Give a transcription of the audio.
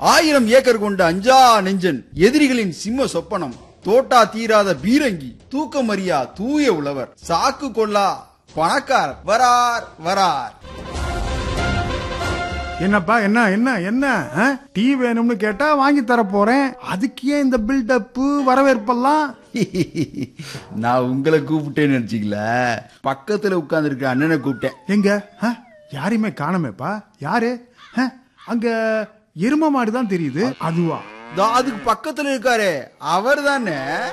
ஆயிரம் ஏக்கர் கொண்ட அஞ்சா நெஞ்சன் எதிரிகளின் சிம்ம சொப்பனம் தோட்டா தீராத பீரங்கி தூக்கமறியா தூய உழவர் சாக்கு கொள்ளா பணக்காரர் வரார் வரார் என்னப்பா என்ன என்ன என்ன ஆ? டீ வேணும்னு கேட்டா வாங்கி தர போறேன் அதுக்கு ஏன் இந்த பில்டப் வரவேற்பெல்லாம் நான் உங்களை கூப்பிட்டேன்னு நினைச்சிக்கல பக்கத்துல உட்கார்ந்து இருக்க அண்ணனை கூப்பிட்டேன் எங்க ஆ? யாரையுமே காணமேப்பா யாரு ஆ? அங்க எரும மாடு தான் தெரியுது அதுவா தா அதுக்கு பக்கத்துல இருக்காரே அவர் தானே